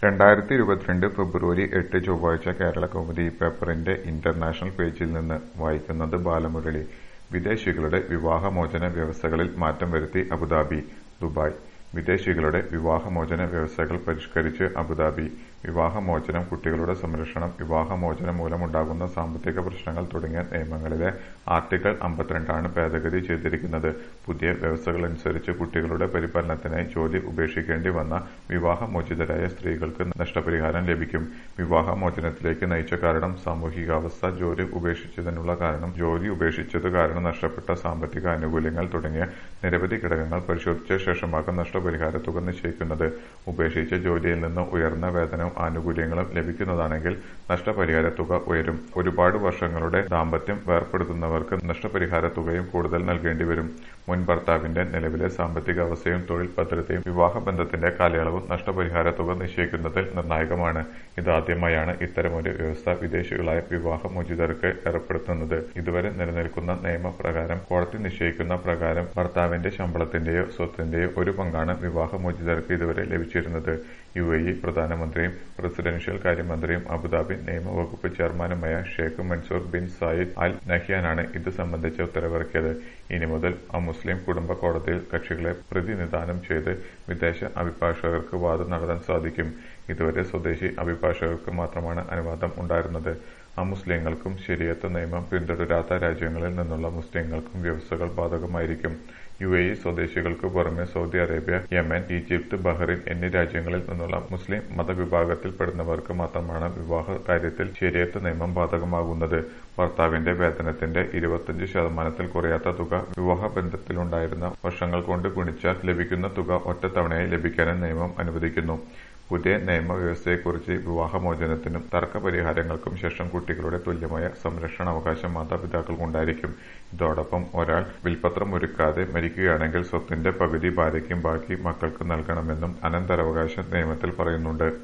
രണ്ടായിരത്തി ഇരുപത്തിരണ്ട് ഫെബ്രുവരി എട്ട് ചൊവ്വാഴ്ച കേരളകൗമുദി പേപ്പറിന്റെ ഇന്റർനാഷണൽ പേജിൽ നിന്ന് വായിക്കുന്നത് ബാലമുരളി വിദേശികളുടെ വിവാഹമോചന വ്യവസ്ഥകളിൽ മാറ്റം വരുത്തി അബുദാബി ദുബായ് വിദേശികളുടെ വിവാഹമോചന വ്യവസ്ഥകൾ പരിഷ്കരിച്ച് അബുദാബി വിവാഹമോചനം കുട്ടികളുടെ സംരക്ഷണം വിവാഹമോചനം മൂലമുണ്ടാകുന്ന സാമ്പത്തിക പ്രശ്നങ്ങൾ തുടങ്ങിയ നിയമങ്ങളിലെ ആർട്ടിക്കിൾ അമ്പത്തിരണ്ടാണ് ഭേദഗതി ചെയ്തിരിക്കുന്നത് പുതിയ വ്യവസ്ഥകളനുസരിച്ച് കുട്ടികളുടെ പരിപാലനത്തിനായി ജോലി ഉപേക്ഷിക്കേണ്ടി വന്ന വിവാഹമോചിതരായ സ്ത്രീകൾക്ക് നഷ്ടപരിഹാരം ലഭിക്കും വിവാഹമോചനത്തിലേക്ക് നയിച്ച കാരണം സാമൂഹികാവസ്ഥ ജോലി ഉപേക്ഷിച്ചതിനുള്ള കാരണം ജോലി ഉപേക്ഷിച്ചതു കാരണം നഷ്ടപ്പെട്ട സാമ്പത്തിക ആനുകൂല്യങ്ങൾ തുടങ്ങിയ നിരവധി ഘടകങ്ങൾ പരിശോധിച്ച ശേഷമാകും നഷ്ടപരിഹാര തുക നിശ്ചയിക്കുന്നത് ഉപേക്ഷിച്ച ജോലിയിൽ നിന്ന് ഉയർന്ന വേതനവും ആനുകൂല്യങ്ങളും ലഭിക്കുന്നതാണെങ്കിൽ നഷ്ടപരിഹാര തുക ഉയരും ഒരുപാട് വർഷങ്ങളുടെ ദാമ്പത്യം വേർപെടുത്തുന്നവർക്ക് നഷ്ടപരിഹാര തുകയും കൂടുതൽ നൽകേണ്ടി വരും മുൻ ഭർത്താവിന്റെ നിലവിലെ സാമ്പത്തിക അവസ്ഥയും തൊഴിൽ ഭദ്രതയും വിവാഹബന്ധത്തിന്റെ കാലയളവും നഷ്ടപരിഹാര തുക നിശ്ചയിക്കുന്നതിൽ നിർണായകമാണ് ഇതാദ്യമായാണ് ഇത്തരമൊരു വ്യവസ്ഥ വിദേശികളായ വിവാഹമോചിതർക്ക് ഏർപ്പെടുത്തുന്നത് ഇതുവരെ നിലനിൽക്കുന്ന നിയമപ്രകാരം കോടതി നിശ്ചയിക്കുന്ന പ്രകാരം ഭർത്താവിന്റെ ശമ്പളത്തിന്റെയോ സ്വത്തിന്റെയോ ഒരു പങ്കാണ് വിവാഹമോചിതർക്ക് ഇതുവരെ ലഭിച്ചിരുന്നത് യു എ ഇ പ്രധാനമന്ത്രിയും പ്രസിഡൻഷ്യൽ കാര്യമന്ത്രിയും അബുദാബി നിയമവകുപ്പ് ചെയർമാനുമായ Sheikh Mansoor bin Zayed Al നഹ്യാനാണ് ഇത് സംബന്ധിച്ച ഉത്തരവിറക്കിയത് ഇനി മുതൽ അമുസ്ലിം കുടുംബ കോടതിയിൽ കക്ഷികളെ പ്രതിനിധാനം ചെയ്ത് വിദേശ അഭിഭാഷകർക്ക് വാദം നടത്താൻ സാധിക്കും ഇതുവരെ സ്വദേശി അഭിഭാഷകർക്ക് മാത്രമാണ് അനുവാദം ഉണ്ടായിരുന്നത് അമുസ്ലിങ്ങൾക്കും ശരിയത്ത് നിയമം പിന്തുടരാത്ത രാജ്യങ്ങളിൽ നിന്നുള്ള മുസ്ലിങ്ങൾക്കും വ്യവസ്ഥകൾ ബാധകമായിരിക്കും യു എ ഇ സ്വദേശികൾക്ക് പുറമെ Saudi Arabia Yemen Egypt Bahrain എന്നീ രാജ്യങ്ങളിൽ നിന്നുള്ള മുസ്ലിം മതവിഭാഗത്തിൽപ്പെടുന്നവർക്ക് മാത്രമാണ് വിവാഹ കാര്യത്തിൽ ശരിയത്ത് നിയമം ബാധകമാകുന്നത് ഭർത്താവിന്റെ വേതനത്തിന്റെ ഇരുപത്തിയഞ്ച് ശതമാനത്തിൽ കുറയാത്ത തുക വിവാഹബന്ധത്തിലുണ്ടായിരുന്ന വർഷങ്ങൾ കൊണ്ട് ഗുണിച്ചാൽ ലഭിക്കുന്ന തുക ഒറ്റത്തവണയായി ലഭിക്കാനും നിയമം അനുവദിക്കുന്നു പുതിയ നിയമവ്യവസ്ഥയെക്കുറിച്ച് വിവാഹമോചനത്തിനും തർക്കപരിഹാരങ്ങൾക്കും ശേഷം കുട്ടികളുടെ തുല്യമായ സംരക്ഷണാവകാശം മാതാപിതാക്കൾക്കുണ്ടായിരിക്കും ഇതോടൊപ്പം ഒരാൾ വിൽപത്രം ഒരുക്കാതെ മരിക്കുകയാണെങ്കിൽ സ്വത്തിന്റെ പകുതി ഭാര്യയ്ക്കും ബാക്കി മക്കൾക്ക് നൽകണമെന്നും അനന്തരാവകാശ നിയമത്തിൽ പറയുന്നുണ്ട്